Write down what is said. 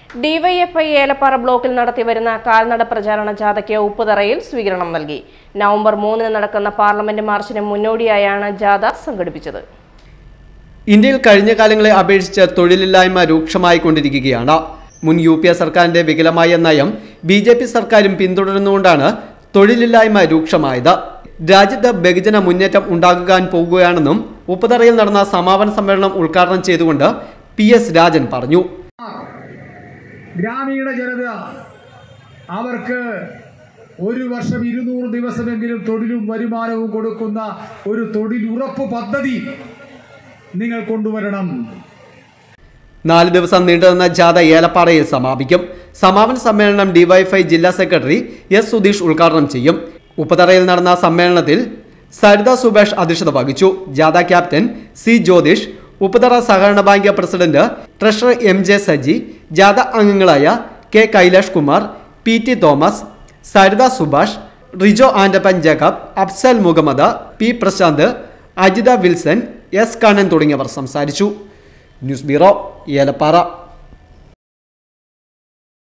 DYFI Elappara ബ്ലോക്കിൽ നടത്തിവരുന്ന കാൽനട പ്രചാരണ ജാഥയ്ക്ക് ഉപ്പുതറയിൽ സ്വീകരണം നൽകി നവംബർ മൂന്നിന് നടക്കുന്ന പാർലമെന്റ് മാർച്ചിന് മുന്നോടിയായാണ് ജാഥ സംഘടിപ്പിച്ചത് ഇന്ത്യയിൽ കഴിഞ്ഞ കാലങ്ങളെ അപേക്ഷിച്ച് തൊഴിലില്ലായ്മ രൂക്ഷമായി കൊണ്ടിരിക്കുകയാണ് മുൻ യു പി എ സർക്കാരിന്റെ വികലമായ നയം ബി ജെ പി സർക്കാരും പിന്തുടരുന്നുകൊണ്ടാണ് തൊഴിലില്ലായ്മ രൂക്ഷമായത് രാജ്യത്ത് ബഹുജന മുന്നേറ്റം ഉണ്ടാകുവാൻ പോകുകയാണെന്നും ഉപ്പുതറയിൽ നടന്ന സമാപന സമ്മേളനം ഉദ്ഘാടനം ചെയ്തുകൊണ്ട് പി എസ് രാജൻ പറഞ്ഞു ഗ്രാമീണ ജനത അവർക്ക് ഒരു വർഷം ഇരുന്നൂറ് ദിവസമെങ്കിലും തൊഴിലും വരുമാനവും കൊടുക്കുന്ന ഒരു തൊഴിലുറപ്പ് പദ്ധതി നിങ്ങൾ കൊണ്ടുവരണം നാല് ദിവസം നീണ്ടുനിന്ന ജാഥ ഏലപ്പാറയിൽ സമാപിക്കും സമാപന സമ്മേളനം ഡിവൈഫൈ ജില്ലാ സെക്രട്ടറി എസ് സുധീഷ് ഉദ്ഘാടനം ചെയ്യും ഉപ്പതറയിൽ നടന്ന സമ്മേളനത്തിൽ സരിത സുബേഷ് അധ്യക്ഷത വഹിച്ചു ജാഥ ക്യാപ്റ്റൻ സി ജ്യോതിഷ് ഉപ്പതറ സഹകരണ bank president treasurer M J Saji ജാഥ അംഗങ്ങളായ K Kailash Kumar P T Thomas Saritha Subhash Rijo Andappan Jacob Afsal Muhammad P Prashanth Ajitha Wilson S Kannan തുടങ്ങിയവർ സംസാരിച്ചു ന്യൂസ് ബ്യൂറോ ഏലപ്പാറ